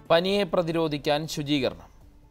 പനിയെ പ്രതിരോധിക്കാൻ ശുചീകരണം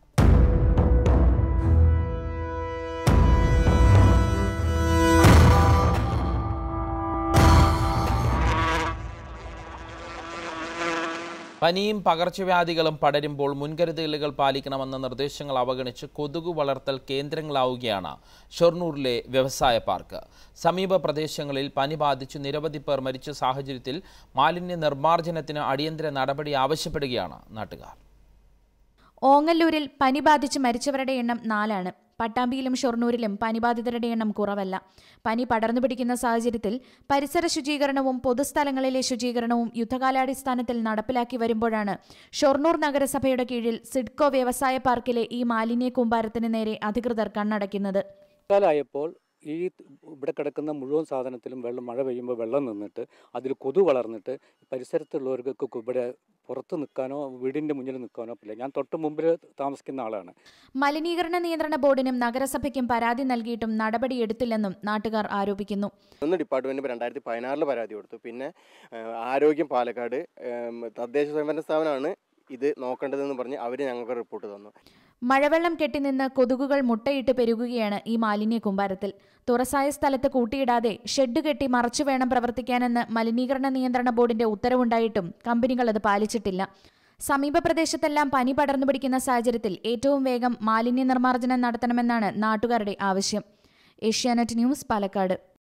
പനിയും പകർച്ചവ്യാധികളും പടരുമ്പോൾ മുൻകരുതലുകൾ പാലിക്കണമെന്ന നിർദ്ദേശങ്ങൾ അവഗണിച്ച് കൊതുകു വളർത്തൽ കേന്ദ്രങ്ങളാവുകയാണ് ഷൊർണൂരിലെ വ്യവസായ പാർക്ക് സമീപ പ്രദേശങ്ങളിൽ പനി ബാധിച്ച് നിരവധി പേർ മരിച്ച സാഹചര്യത്തിൽ മാലിന്യ നിർമ്മാർജ്ജനത്തിന് അടിയന്തര നടപടി ആവശ്യപ്പെടുകയാണ് നാട്ടുകാർ ഓങ്ങല്ലൂരിൽ പനി ബാധിച്ച് മരിച്ചവരുടെ എണ്ണം നാലാണ് പട്ടാമ്പിയിലും ഷൊർണൂരിലും പനിബാധിതരുടെ എണ്ണം കുറവല്ല പനി പടർന്നു പിടിക്കുന്ന സാഹചര്യത്തിൽ പരിസര ശുചീകരണവും പൊതുസ്ഥലങ്ങളിലെ ശുചീകരണവും യുദ്ധകാലാടിസ്ഥാനത്തിൽ നടപ്പിലാക്കി വരുമ്പോഴാണ് ഷൊർണൂർ നഗരസഭയുടെ കീഴിൽ സിഡ്കോ വ്യവസായ പാർക്കിലെ ഈ മാലിന്യ കൂമ്പാരത്തിന് നേരെ അധികൃതർ കണ്ണടയ്ക്കുന്നത് കാലമായപ്പോൾ ഈ ഇവിടെ കിടക്കുന്ന മുഴുവൻ സാധനത്തിലും വെള്ളം മഴ പെയ്യുമ്പോൾ വെള്ളം നിന്നിട്ട് അതിൽ കൊതു വളർന്നിട്ട് പരിസരത്തുള്ളവർക്ക് ഇവിടെ പുറത്ത് നിൽക്കാനോ വീടിൻ്റെ മുന്നിൽ നിൽക്കാനോ പറ്റില്ല ഞാൻ തൊട്ട് മുമ്പിൽ താമസിക്കുന്ന ആളാണ് മലിനീകരണ നിയന്ത്രണ ബോർഡിനും നഗരസഭയ്ക്കും പരാതി നൽകിയിട്ടും നടപടിയെടുത്തില്ലെന്നും നാട്ടുകാർ ആരോപിക്കുന്നു ഒന്ന് ഡിപ്പാർട്ട്മെൻറ്റ് രണ്ടായിരത്തി പതിനാറിൽ പരാതി കൊടുത്തു പിന്നെ ആ, ആരോഗ്യം പാലക്കാട് ഉം, തദ്ദേശ സ്വയംഭരണ സ്ഥാപനമാണ് ഇത് നോക്കേണ്ടതെന്ന് പറഞ്ഞ് അവർ ഞങ്ങൾക്ക് റിപ്പോർട്ട് തന്നു മഴവെള്ളം കെട്ടിനിന്ന് കൊതുകുകൾ മുട്ടയിട്ട് പെരുകുകയാണ് ഈ മാലിന്യ കൂമ്പാരത്തിൽ തുറസായ സ്ഥലത്ത് കൂട്ടിയിടാതെ ഷെഡ് കെട്ടി മറച്ചു വേണം പ്രവർത്തിക്കാനെന്ന് മലിനീകരണ നിയന്ത്രണ ബോർഡിന്റെ ഉത്തരവുണ്ടായിട്ടും കമ്പനികൾ അത് പാലിച്ചിട്ടില്ല സമീപ പ്രദേശത്തെല്ലാം പനി പടർന്നു പിടിക്കുന്ന സാഹചര്യത്തിൽ ഏറ്റവും വേഗം മാലിന്യ നിർമ്മാർജ്ജനം നടത്തണമെന്നാണ് നാട്ടുകാരുടെ ആവശ്യം ഏഷ്യാനെറ്റ് ന്യൂസ് പാലക്കാട്